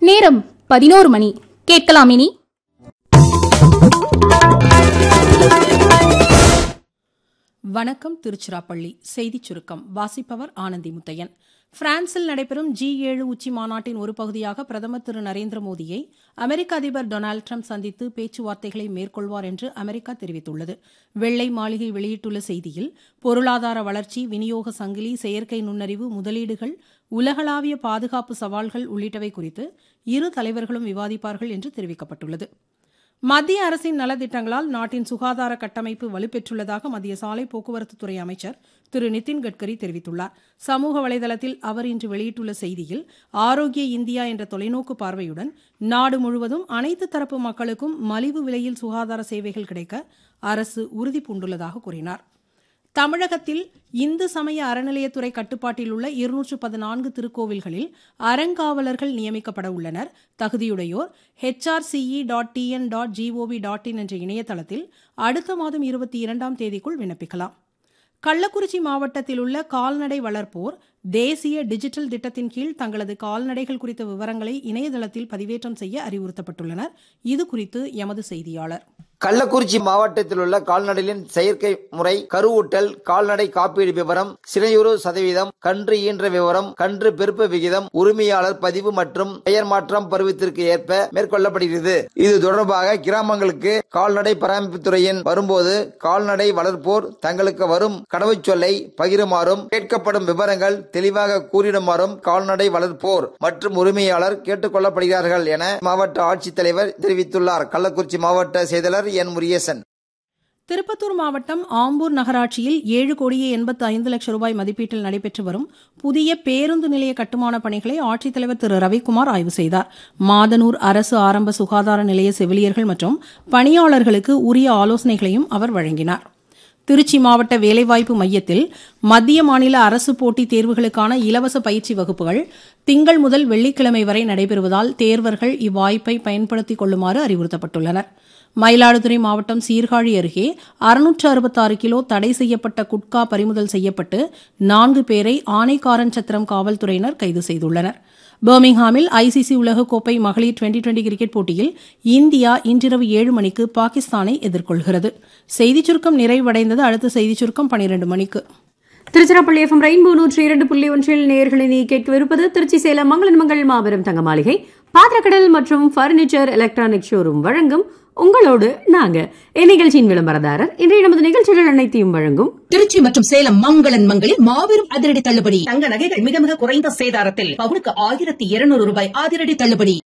நேரம் பதினோரு மணி கேட்கலாம் இனி வணக்கம் திருச்சிராப்பள்ளி செய்திச் சுருக்கம் வாசிப்பவர் ஆனந்தி முத்தையன் பிரான்சில் நடைபெறும் ஜி ஏழு உச்சி மாநாட்டின் ஒரு பகுதியாக பிரதமர் திரு நரேந்திர மோடியை அமெரிக்க அதிபர் டொனால்டு ட்ரம்ப் சந்தித்து பேச்சுவார்த்தைகளை மேற்கொள்வார் என்று அமெரிக்கா தெரிவித்துள்ளது வெள்ளை மாளிகை வெளியிட்டுள்ள செய்தியில் பொருளாதார வளர்ச்சி விநியோக சங்கிலி செயற்கை நுண்ணறிவு முதலீடுகள் உலகளாவிய பாதுகாப்பு சவால்கள் உள்ளிட்டவை குறித்து இரு தலைவர்களும் விவாதிப்பார்கள் என்று தெரிவிக்கப்பட்டுள்ளது மத்திய அரசின் நலத்திட்டங்களால் நாட்டின் சுகாதார கட்டமைப்பு வலுப்பெற்றுள்ளதாக மத்திய சாலை போக்குவரத்துத்துறை அமைச்சர் திரு நிதின் கட்கரி தெரிவித்துள்ளார் சமூக வலைதளத்தில் அவர் இன்று வெளியிட்டுள்ள செய்தியில் ஆரோக்கிய இந்தியா என்ற தொலைநோக்கு பார்வையுடன் நாடு முழுவதும் அனைத்து தரப்பு மக்களுக்கும் மலிவு விலையில் சுகாதார சேவைகள் கிடைக்க அரசு உறுதி பூண்டுள்ளதாக கூறினார் தமிழகத்தில் இந்து சமய அறநிலையத்துறை கட்டுப்பாட்டில் உள்ள இருநூற்று பதினான்கு திருக்கோவில்களில் அறங்காவலர்கள் நியமிக்கப்பட உள்ளனர் தகுதியுடையோர் HRCE dot TN dot GOV dot in என்ற இணையதளத்தில் அடுத்த மாதம் இருபத்தி இரண்டாம் தேதிக்குள் விண்ணப்பிக்கலாம் கள்ளக்குறிச்சி மாவட்டத்தில் உள்ள கால்நடை வளர்ப்போர் தேசிய டிஜிட்டல் திட்டத்தின் கீழ் தங்களது கால்நடைகள் குறித்த விவரங்களை இணையதளத்தில் பதிவேற்றம் செய்ய அறிவுறுத்தப்பட்டுள்ளனர் இது குறித்து எமது செய்தியாளர் கள்ளக்குறிச்சி மாவட்டத்தில் உள்ள கால்நடைகளின் செயற்கை முறை கருவூட்டல் கால்நடை காப்பீடு விவரம் சிறையுறு சதவீதம் கன்று ஈன்ற விவரம் கன்று பெருப்பு விகிதம் உரிமையாளர் பதிவு மற்றும் பெயர் மாற்றம் பருவத்திற்கு ஏற்ப மேற்கொள்ளப்படுகிறது இது தொடர்பாக கிராமங்களுக்கு கால்நடை பராமரிப்புத்துறையின் வரும்போது கால்நடை வளர்ப்போர் தங்களுக்கு வரும் கடவுச்சொல்லை பகிருமாறும் கேட்கப்படும் விவரங்கள் தெளிவாக கூறிடுமாறும் கால்நடை வளர்ப்போர் மற்றும் உரிமையாளர் கேட்டுக் கொள்ளப்படுகிறார்கள் என மாவட்ட ஆட்சித்தலைவர் தெரிவித்துள்ளார் கள்ளக்குறிச்சி மாவட்ட செயலாளர் என் முரியசன் திருப்பத்தூர் மாவட்டம் ஆம்பூர் நகராட்சியில் ஏழு கோடியே எண்பத்து ஐந்து லட்சம் ரூபாய் மதிப்பீட்டில் நடைபெற்று வரும் புதிய பேருந்து நிலைய கட்டுமான பணிகளை ஆட்சித்தலைவர் திரு ரவிக்குமார் ஆய்வு செய்தார் மாதனூர் அரசு ஆரம்ப சுகாதார நிலைய செவிலியர்கள் மற்றும் பணியாளர்களுக்கு உரிய ஆலோசனைகளையும் அவர் வழங்கினார் திருச்சி மாவட்ட வேலைவாய்ப்பு மையத்தில் மத்திய மாநில அரசு போட்டித் தேர்வுகளுக்கான இலவச பயிற்சி வகுப்புகள் திங்கள் முதல் வெள்ளிக்கிழமை வரை நடைபெறுவதால் தேர்வர்கள் இவ்வாய்ப்பை பயன்படுத்திக் கொள்ளுமாறு அறிவுறுத்தப்பட்டுள்ளனர் மயிலாடுதுறை மாவட்டம் சீர்காழி அருகே அறுநூற்று அறுபத்தாறு கிலோ தடை செய்யப்பட்ட குட்கா பறிமுதல் செய்யப்பட்டு நான்கு பேரை ஆனைக்காரன் சத்திரம் காவல்துறையினர் கைது செய்துள்ளனர் பர்மிங்ஹாமில் ஐசிசி உலகக்கோப்பை மகளிர் டுவெண்டி டுவெண்டி கிரிக்கெட் போட்டியில் இந்தியா இன்றிரவு ஏழு மணிக்கு பாகிஸ்தானை எதிர்கொள்கிறது செய்திச் சுருக்கம் நிறைவடைந்தது அடுத்த செய்திச் சுருக்கம் பனிரெண்டு மணிக்கு திருச்சிராப்பள்ளி எஃப்எம் ரெயின்போ நூற்றி இரண்டு புள்ளி ஒன்றில் நேர்களை நீ கேட்கவிருப்பது திருச்சி சேலம் மங்களன் மங்கள் மாபெரும் தங்க மாளிகை பாத்திரக்கடல் மற்றும் பர்னிச்சர் எலக்ட்ரானிக் ஷோரூம் வழங்கும் உங்களோடு நாங்க இந்நிகழ்ச்சியின் விளம்பரதாரர் இன்றைய நமது நிகழ்ச்சிகள் அனைத்தையும் வழங்கும் திருச்சி மற்றும் சேலம் மங்களன் மங்களில் மாபெரும் அதிரடி தள்ளுபடி தங்க நகைகள் மிக மிக குறைந்த சேதாரத்தில் பவுனுக்கு ஆயிரத்தி இருநூறு ரூபாய் அதிரடி தள்ளுபடி